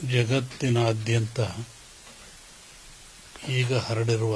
ಜಗತ್ತಿನಾದ್ಯಂತ ಈಗ ಹರಡಿರುವ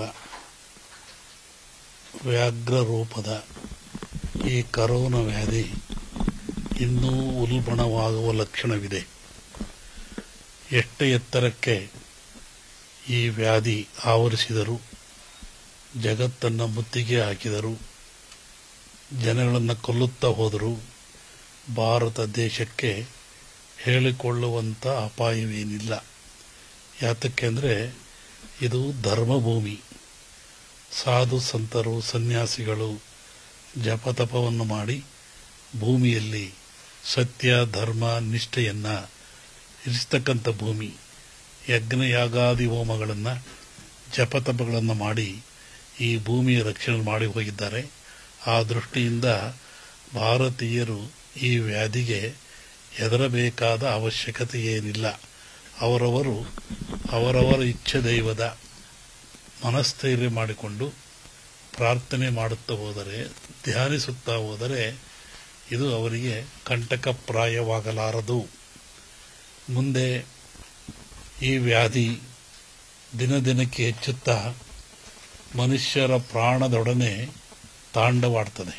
ವ್ಯಾಘ್ರ ರೂಪದ ಈ ಕರೋನಾ ವ್ಯಾಧಿ ಇನ್ನೂ ಉಲ್ಬಣವಾಗುವ ಲಕ್ಷಣವಿದೆ ಎಷ್ಟೇ ಎತ್ತರಕ್ಕೆ ಈ ವ್ಯಾಧಿ ಆವರಿಸಿದರೂ ಜಗತ್ತನ್ನು ಮುತ್ತಿಗೆ ಹಾಕಿದರು ಜನಗಳನ್ನು ಕೊಲ್ಲುತ್ತಾ ಹೋದರೂ ಭಾರತ ದೇಶಕ್ಕೆ ಹೇಳಿಕೊಳ್ಳುವಂಥ ಅಪಾಯವೇನಿಲ್ಲ ಯಾತಕ್ಕೆಂದರೆ ಇದು ಧರ್ಮಭೂಮಿ ಸಾಧು ಸಂತರು ಸನ್ಯಾಸಿಗಳು ಜಪತಪವನ್ನು ಮಾಡಿ ಭೂಮಿಯಲ್ಲಿ ಸತ್ಯ ಧರ್ಮ ನಿಷ್ಠೆಯನ್ನು ಇರಿಸ್ತಕ್ಕಂಥ ಭೂಮಿ ಯಜ್ಞ ಯಾಗಾದಿ ಹೋಮಗಳನ್ನು ಜಪತಪಗಳನ್ನು ಮಾಡಿ ಈ ಭೂಮಿಯ ರಕ್ಷಣೆ ಮಾಡಿ ಹೋಗಿದ್ದಾರೆ ಆ ದೃಷ್ಟಿಯಿಂದ ಭಾರತೀಯರು ಈ ವ್ಯಾಧಿಗೆ ಹೆದರಬೇಕಾದ ಅವಶ್ಯಕತೆ ಏನಿಲ್ಲ ಅವರವರು ಅವರವರ ಇಚ್ಛೆ ದೈವದ ಮನಸ್ಥೈರ್ಯ ಮಾಡಿಕೊಂಡು ಪ್ರಾರ್ಥನೆ ಮಾಡುತ್ತಾ ಹೋದರೆ ಧ್ಯಾನಿಸುತ್ತಾ ಹೋದರೆ ಇದು ಅವರಿಗೆ ಕಂಟಕಪ್ರಾಯವಾಗಲಾರದು ಮುಂದೆ ಈ ವ್ಯಾಧಿ ದಿನ ದಿನಕ್ಕೆ ಹೆಚ್ಚುತ್ತಾ ಮನುಷ್ಯರ ಪ್ರಾಣದೊಡನೆ ತಾಂಡವಾಡ್ತದೆ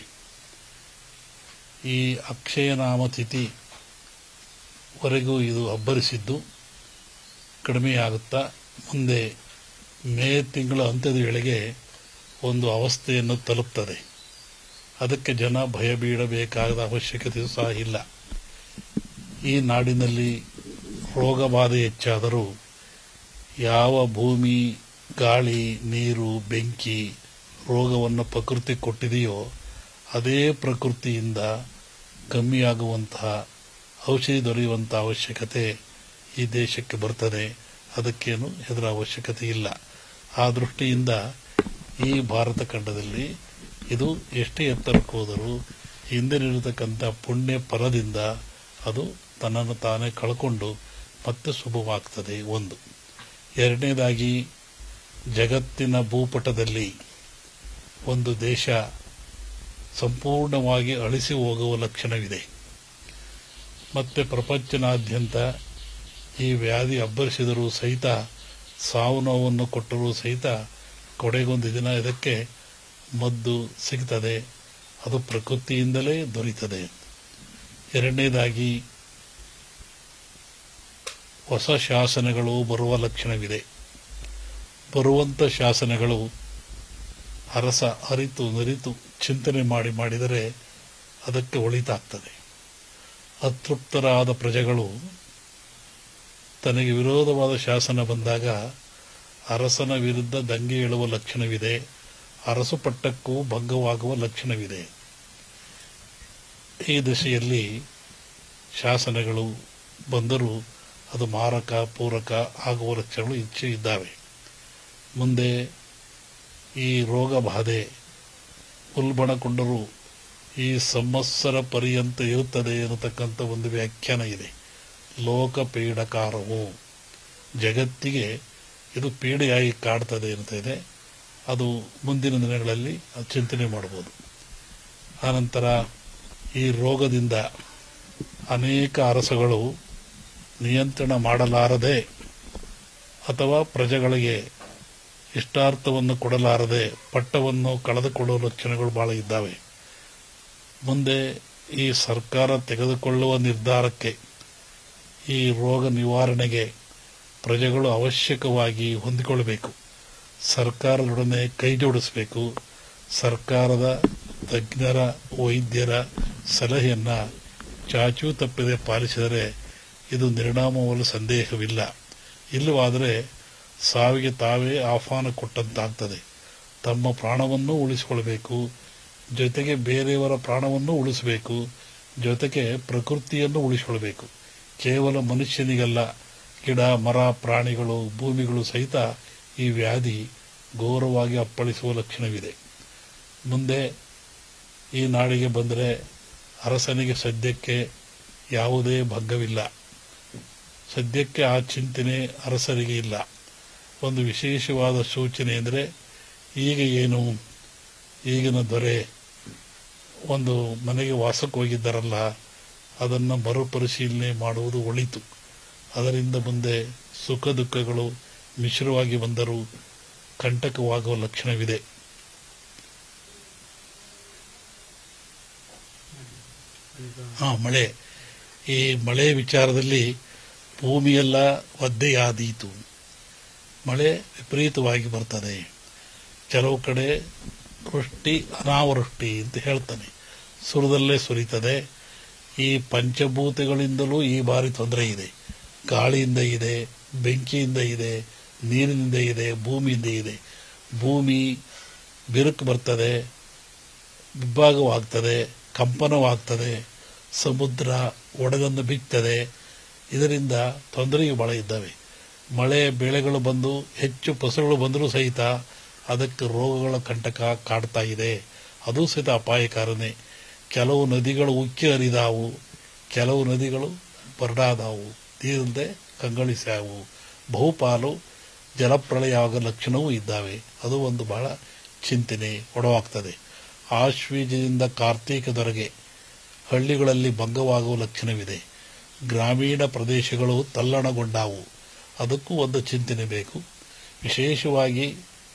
ಈ ಅಕ್ಷಯನಾಮ ತಿಥಿ ವರೆಗೂ ಇದು ಅಬ್ಬರಿಸಿದ್ದು ಕಡಿಮೆಯಾಗುತ್ತಾ ಮುಂದೆ ಮೇ ತಿಂಗಳ ಅಂತ್ಯದ ವೇಳೆಗೆ ಒಂದು ಅವಸ್ಥೆಯನ್ನು ತಲುಪ್ತದೆ ಅದಕ್ಕೆ ಜನ ಭಯ ಬೀಳಬೇಕಾದ ಅವಶ್ಯಕತೆಯೂ ಸಹ ಇಲ್ಲ ಈ ನಾಡಿನಲ್ಲಿ ರೋಗ ಬಾಧೆ ಹೆಚ್ಚಾದರೂ ಯಾವ ಭೂಮಿ ಗಾಳಿ ನೀರು ಬೆಂಕಿ ರೋಗವನ್ನು ಪ್ರಕೃತಿ ಕೊಟ್ಟಿದೆಯೋ ಅದೇ ಪ್ರಕೃತಿಯಿಂದ ಕಮ್ಮಿಯಾಗುವಂತಹ ಔಷಧಿ ದೊರೆಯುವಂಥ ಅವಶ್ಯಕತೆ ಈ ದೇಶಕ್ಕೆ ಬರ್ತದೆ ಅದಕ್ಕೇನು ಹೆದರ ಅವಶ್ಯಕತೆ ಇಲ್ಲ ಆ ದೃಷ್ಟಿಯಿಂದ ಈ ಭಾರತ ಖಂಡದಲ್ಲಿ ಇದು ಎಷ್ಟೇ ಎತ್ತರಕ್ಕೆ ಹೋದರೂ ಹಿಂದಿನಿರತಕ್ಕಂಥ ಪುಣ್ಯ ಫಲದಿಂದ ಅದು ತನ್ನನ್ನು ತಾನೇ ಕಳ್ಕೊಂಡು ಮತ್ತೆ ಶುಭವಾಗ್ತದೆ ಒಂದು ಎರಡನೇದಾಗಿ ಜಗತ್ತಿನ ಭೂಪಟದಲ್ಲಿ ಒಂದು ದೇಶ ಸಂಪೂರ್ಣವಾಗಿ ಅಳಿಸಿ ಹೋಗುವ ಲಕ್ಷಣವಿದೆ ಮತ್ತೆ ಪ್ರಪಂಚನಾದ್ಯಂತ ಈ ವ್ಯಾಧಿ ಅಬ್ಬರಿಸಿದರೂ ಸಹಿತ ಸಾವು ನೋವನ್ನು ಕೊಟ್ಟರೂ ಸಹಿತ ಕೊನೆಗೊಂದು ದಿನ ಇದಕ್ಕೆ ಮದ್ದು ಸಿಗ್ತದೆ ಅದು ಪ್ರಕೃತಿಯಿಂದಲೇ ದೊರೀತದೆ ಎರಡನೇದಾಗಿ ಹೊಸ ಶಾಸನಗಳು ಬರುವ ಲಕ್ಷಣವಿದೆ ಬರುವಂಥ ಶಾಸನಗಳು ಅರಸ ಅರಿತು ನರಿತು ಚಿಂತನೆ ಮಾಡಿ ಮಾಡಿದರೆ ಅದಕ್ಕೆ ಒಳಿತಾಗ್ತದೆ ಅತೃಪ್ತರಾದ ಪ್ರಜೆಗಳು ತನಗೆ ವಿರೋಧವಾದ ಶಾಸನ ಬಂದಾಗ ಅರಸನ ವಿರುದ್ಧ ದಂಗೆ ಏಳುವ ಲಕ್ಷಣವಿದೆ ಅರಸು ಪಟ್ಟಕ್ಕೂ ಭಂಗವಾಗುವ ಲಕ್ಷಣವಿದೆ ಈ ದಿಶೆಯಲ್ಲಿ ಶಾಸನಗಳು ಬಂದರೂ ಅದು ಮಾರಕ ಪೂರಕ ಆಗುವ ಲಕ್ಷಣಗಳು ಇಚ್ಛೆ ಇದ್ದಾವೆ ಮುಂದೆ ಈ ರೋಗ ಬಾಧೆ ಉಲ್ಬಣಗೊಂಡರೂ ಈ ಸಂವತ್ಸರ ಪರ್ಯಂತ ಇರುತ್ತದೆ ಎನ್ನತಕ್ಕಂಥ ಒಂದು ವ್ಯಾಖ್ಯಾನ ಇದೆ ಲೋಕ ಪೀಡಕಾರವು ಜಗತ್ತಿಗೆ ಇದು ಪೀಡೆಯಾಗಿ ಕಾಡ್ತದೆ ಅಂತ ಇದೆ ಅದು ಮುಂದಿನ ದಿನಗಳಲ್ಲಿ ಚಿಂತನೆ ಮಾಡಬಹುದು ಆನಂತರ ಈ ರೋಗದಿಂದ ಅನೇಕ ಅರಸಗಳು ನಿಯಂತ್ರಣ ಮಾಡಲಾರದೆ ಅಥವಾ ಪ್ರಜೆಗಳಿಗೆ ಇಷ್ಟಾರ್ಥವನ್ನು ಕೊಡಲಾರದೆ ಪಟ್ಟವನ್ನು ಕಳೆದುಕೊಳ್ಳುವ ಲಕ್ಷಣಗಳು ಬಹಳ ಇದ್ದಾವೆ ಮುಂದೆ ಈ ಸರ್ಕಾರ ತೆಗೆದುಕೊಳ್ಳುವ ನಿರ್ಧಾರಕ್ಕೆ ಈ ರೋಗ ನಿವಾರಣೆಗೆ ಪ್ರಜೆಗಳು ಅವಶ್ಯಕವಾಗಿ ಹೊಂದಿಕೊಳ್ಳಬೇಕು ಸರ್ಕಾರದೊಡನೆ ಕೈ ಜೋಡಿಸಬೇಕು ಸರ್ಕಾರದ ತಜ್ಞರ ವೈದ್ಯರ ಸಲಹೆಯನ್ನು ಚಾಚೂ ತಪ್ಪದೆ ಪಾಲಿಸಿದರೆ ಇದು ನಿರ್ಣಾಮವಲು ಸಂದೇಹವಿಲ್ಲ ಇಲ್ಲವಾದರೆ ಸಾವಿಗೆ ತಾವೇ ಆಹ್ವಾನ ಕೊಟ್ಟಂತಾಗ್ತದೆ ತಮ್ಮ ಪ್ರಾಣವನ್ನೂ ಉಳಿಸಿಕೊಳ್ಬೇಕು ಜೊತೆಗೆ ಬೇರೆಯವರ ಪ್ರಾಣವನ್ನು ಉಳಿಸಬೇಕು ಜೊತೆಗೆ ಪ್ರಕೃತಿಯನ್ನು ಉಳಿಸಿಕೊಳ್ಬೇಕು ಕೇವಲ ಮನುಷ್ಯನಿಗಲ್ಲ ಗಿಡ ಮರ ಪ್ರಾಣಿಗಳು ಭೂಮಿಗಳು ಸಹಿತ ಈ ವ್ಯಾಧಿ ಘೋರವಾಗಿ ಅಪ್ಪಳಿಸುವ ಲಕ್ಷಣವಿದೆ ಮುಂದೆ ಈ ನಾಡಿಗೆ ಬಂದರೆ ಅರಸನಿಗೆ ಸದ್ಯಕ್ಕೆ ಯಾವುದೇ ಭಗ್ಗವಿಲ್ಲ ಸದ್ಯಕ್ಕೆ ಆ ಚಿಂತನೆ ಅರಸರಿಗೆ ಇಲ್ಲ ಒಂದು ವಿಶೇಷವಾದ ಸೂಚನೆ ಅಂದರೆ ಈಗ ಏನು ಈಗಿನ ದೊರೆ ಒಂದು ಮನೆಗೆ ವಾಸಕ್ಕೆ ಹೋಗಿದ್ದಾರಲ್ಲ ಅದನ್ನು ಮರುಪರಿಶೀಲನೆ ಮಾಡುವುದು ಒಳಿತು ಅದರಿಂದ ಮುಂದೆ ಸುಖ ದುಃಖಗಳು ಮಿಶ್ರವಾಗಿ ಬಂದರೂ ಕಂಟಕವಾಗುವ ಲಕ್ಷಣವಿದೆ ಈಗ ಹಾ ಮಳೆ ಈ ಮಳೆ ವಿಚಾರದಲ್ಲಿ ಭೂಮಿಯೆಲ್ಲ ಒದ್ದೆಯಾದೀತು ಮಳೆ ವಿಪರೀತವಾಗಿ ಬರ್ತದೆ ಕೆಲವು ಕಡೆ ವೃಷ್ಟಿ ಅನಾವೃಷ್ಟಿ ಅಂತ ಹೇಳ್ತಾನೆ ಸುರದಲ್ಲೇ ಸುರಿತದೆ ಈ ಪಂಚಭೂತಗಳಿಂದಲೂ ಈ ಬಾರಿ ತೊಂದರೆ ಇದೆ ಗಾಳಿಯಿಂದ ಇದೆ ಬೆಂಕಿಯಿಂದ ಇದೆ ನೀರಿನಿಂದ ಇದೆ ಭೂಮಿಯಿಂದ ಇದೆ ಭೂಮಿ ಬಿರುಕು ಬರ್ತದೆ ವಿಭಾಗವಾಗ್ತದೆ ಕಂಪನವಾಗ್ತದೆ ಸಮುದ್ರ ಒಡೆದನ್ನು ಬಿತ್ತದೆ ಇದರಿಂದ ತೊಂದರೆಯು ಬಹಳ ಇದ್ದಾವೆ ಮಳೆ ಬೆಳೆಗಳು ಬಂದು ಹೆಚ್ಚು ಫಸಲುಗಳು ಬಂದರೂ ಸಹಿತ ಅದಕ್ಕೆ ರೋಗಗಳ ಕಂಟಕ ಕಾಡ್ತಾ ಇದೆ ಅದು ಸಹಿತ ಅಪಾಯಕಾರನೇ ಕೆಲವು ನದಿಗಳು ಉಕ್ಕಿ ಹರಿದಾವು ಕೆಲವು ನದಿಗಳು ಬರಡಾದವು ನೀರಿಲ್ಲದೆ ಕಂಗಳಿಸಾವು ಬಹುಪಾಲು ಜಲಪ್ರಳಯ ಆಗೋ ಲಕ್ಷಣವೂ ಇದ್ದಾವೆ ಅದು ಒಂದು ಬಹಳ ಚಿಂತನೆ ಒಡವಾಗ್ತದೆ ಆಶ್ವೀಜದಿಂದ ಕಾರ್ತೀಕದವರೆಗೆ ಹಳ್ಳಿಗಳಲ್ಲಿ ಭಂಗವಾಗುವ ಲಕ್ಷಣವಿದೆ ಗ್ರಾಮೀಣ ಪ್ರದೇಶಗಳು ತಲ್ಲಣಗೊಂಡಾವು ಅದಕ್ಕೂ ಒಂದು ಚಿಂತನೆ ಬೇಕು ವಿಶೇಷವಾಗಿ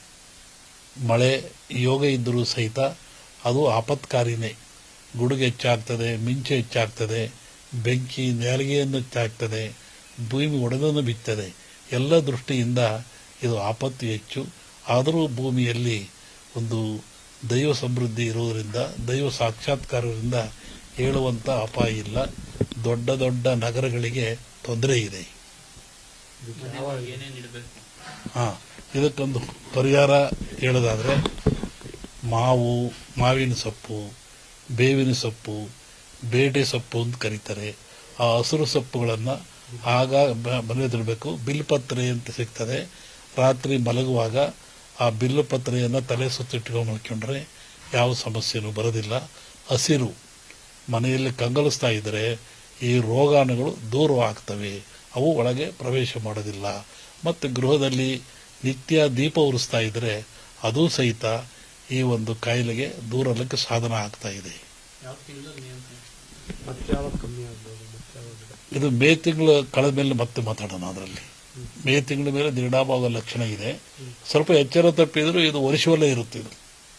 ಮಳೆ ಯೋಗ ಇದ್ದರೂ ಸಹಿತ ಅದು ಆಪತ್ಕಾರಿನೇ ಗುಡುಗು ಹೆಚ್ಚಾಗ್ತದೆ ಮಿಂಚು ಹೆಚ್ಚಾಗ್ತದೆ ಬೆಂಕಿ ನೆಲಗೆಯನ್ನು ಹೆಚ್ಚಾಗ್ತದೆ ಭೂಮಿ ಒಡೆದನ್ನು ಬಿತ್ತದೆ ಎಲ್ಲ ದೃಷ್ಟಿಯಿಂದ ಇದು ಆಪತ್ತು ಹೆಚ್ಚು ಆದರೂ ಭೂಮಿಯಲ್ಲಿ ಒಂದು ದೈವ ಸಮೃದ್ಧಿ ಇರುವುದರಿಂದ ದೈವ ಸಾಕ್ಷಾತ್ಕಾರದಿಂದ ಹೇಳುವಂತ ಅಪಾಯ ಇಲ್ಲ ದೊಡ್ಡ ದೊಡ್ಡ ನಗರಗಳಿಗೆ ತೊಂದರೆ ಇದೆ ಇದಕ್ಕೆ ಯಾವ ಏನೇನು ಇಡಬೇಕು ಹಾ ಇದಕ್ಕೊಂದು ಪರಿಹಾರ ಹೇಳೋದಾದ್ರೆ ಮಾವು ಮಾವಿನ ಸೊಪ್ಪು ಬೇವಿನ ಸೊಪ್ಪು ಬೇಟೆ ಸೊಪ್ಪು ಅಂತ ಕರೀತಾರೆ ಆ ಹಸಿರು ಸೊಪ್ಪುಗಳನ್ನು ಆಗ ಮನೆಯದಿರಬೇಕು ಬಿಲ್ಪತ್ರೆ ಅಂತ ಸಿಗ್ತದೆ ರಾತ್ರಿ ಮಲಗುವಾಗ ಆ ಬಿಲ್ಪತ್ರೆಯನ್ನು ತಲೆ ಸುತ್ತಿಟ್ಕೊಂಡು ಮಲ್ಕೊಂಡ್ರೆ ಯಾವ ಸಮಸ್ಯೆನೂ ಬರೋದಿಲ್ಲ ಹಸಿರು ಮನೆಯಲ್ಲಿ ಕಂಗಲಿಸ್ತಾ ಇದ್ದರೆ ಈ ರೋಗಾಣುಗಳು ದೂರವಾಗ್ತವೆ ಅವು ಒಳಗೆ ಪ್ರವೇಶ ಮಾಡೋದಿಲ್ಲ ಮತ್ತು ಗೃಹದಲ್ಲಿ ನಿತ್ಯ ದೀಪ ಉರಿಸ್ತಾ ಇದ್ದರೆ ಅದು ಸಹಿತ ಈ ಒಂದು ಕಾಯಿಲೆಗೆ ದೂರಲಿಕ್ಕೆ ಸಾಧನ ಆಗ್ತಾ ಇದೆ ಯಾವ ತಿಂಗಳಲ್ಲಿ ನಿಯಂತ್ರಣ ಮತ್ತೆ ಯಾವಾಗ ಕಮ್ಮಿ ಆಗ್ಬೋದು ಮತ್ತೆ ಯಾವಾಗ ಇದು ಮೇ ತಿಂಗಳು ಕಳೆದ ಮೇಲೆ ಮತ್ತೆ ಮಾತಾಡೋಣ ಅದರಲ್ಲಿ ಮೇ ತಿಂಗಳ ಮೇಲೆ ನಿರ್ಣಾಮವಾಗೋ ಲಕ್ಷಣ ಇದೆ ಸ್ವಲ್ಪ ಎಚ್ಚರ ತಪ್ಪಿದ್ರು ಇದು ವರ್ಷವಲ್ಲೇ ಇರುತ್ತೆ ಇದು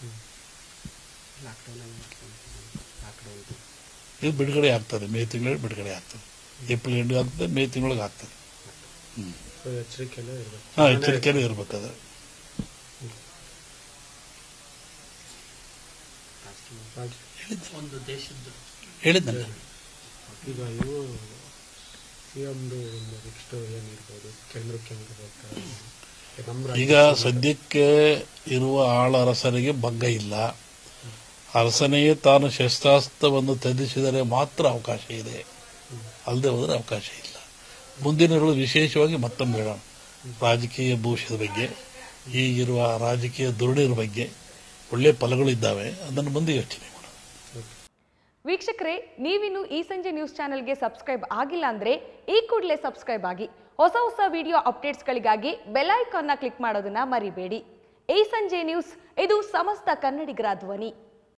ಲಾಕ್ಡೌನ್ ಲಾಕ್ಡೌನ್ ಇದು ಬಿಡುಗಡೆ ಆಗ್ತದೆ ಮೇ ತಿಂಗಳಲ್ಲಿ ಬಿಡುಗಡೆ ಆಗ್ತದೆ ಏಪ್ರಿಲ್ ಎಂಡ್ ಆಗ್ತದೆ ಮೇ ತಿಂಗಳಿಗೆ ಆಗ್ತದೆ ಸೊ ಎಚ್ಚರಿಕೆಯಲ್ಲೇ ಇರಬೇಕು ಹಾ ಎಚ್ಚರಿಕೆನೇ ಇರ್ಬೇಕಾದ್ರೆ ರಾಜ್ ಒಂದು ದೇಶದ್ದು ಹೇಳಿದ್ನಲ್ಲ ಈಗ ಇವು ಸಿ ಎಮ್ದು ಒಂದು ನೆಕ್ಸ್ಟ್ ಏನಿರ್ಬೋದು ಕೇಂದ್ರಕ್ಕೆ ಹೆಂಗೆ ಬರ್ತಾರೆ ನಮ್ಮ ಈಗ ಸದ್ಯಕ್ಕೆ ಇರುವ ಆಳ ಅರಸನಿಗೆ ಭಂಗ ಇಲ್ಲ ಅರಸನೇ ತಾನು ಶಸ್ತ್ರಾಸ್ತ್ರವನ್ನು ತ್ಯಜಿಸಿದರೆ ಮಾತ್ರ ಅವಕಾಶ ಇದೆ ಅಲ್ಲದೆ ಹೋದರೆ ಅವಕಾಶ ಇಲ್ಲ ಮುಂದಿನಗಳು ವಿಶೇಷವಾಗಿ ಮತ್ತೊಮ್ಮೆ ಹೇಳೋಣ ರಾಜಕೀಯ ಭವಿಷ್ಯದ ಬಗ್ಗೆ ಈಗಿರುವ ರಾಜಕೀಯ ದುರುಳಿನ ಬಗ್ಗೆ ಒಳ್ಳೆ ಫಲಗಳಿದ್ದಾವೆ ಅದನ್ನು ಮುಂದೆ ಯೋಚನೆ ಮಾಡೋಣ ವೀಕ್ಷಕರೇ ನೀವಿನ್ನು ಈ ಸಂಜೆ ನ್ಯೂಸ್ ಚಾನೆಲ್ಗೆ ಸಬ್ಸ್ಕ್ರೈಬ್ ಆಗಿಲ್ಲ ಅಂದ್ರೆ ಈ ಕೂಡಲೇ ಸಬ್ಸ್ಕ್ರೈಬ್ ಆಗಿ ಹೊಸ ಹೊಸ ವಿಡಿಯೋ ಅಪ್ಡೇಟ್ಸ್ಗಳಿಗಾಗಿ ಬೆಲ್ ಐಕಾನ್ನ ಕ್ಲಿಕ್ ಮಾಡೋದನ್ನ ಮರಿಬೇಡಿ ಈ ಸಂಜೆ ನ್ಯೂಸ್ ಇದು ಸಮಸ್ತ ಕನ್ನಡಿಗರ ಧ್ವನಿ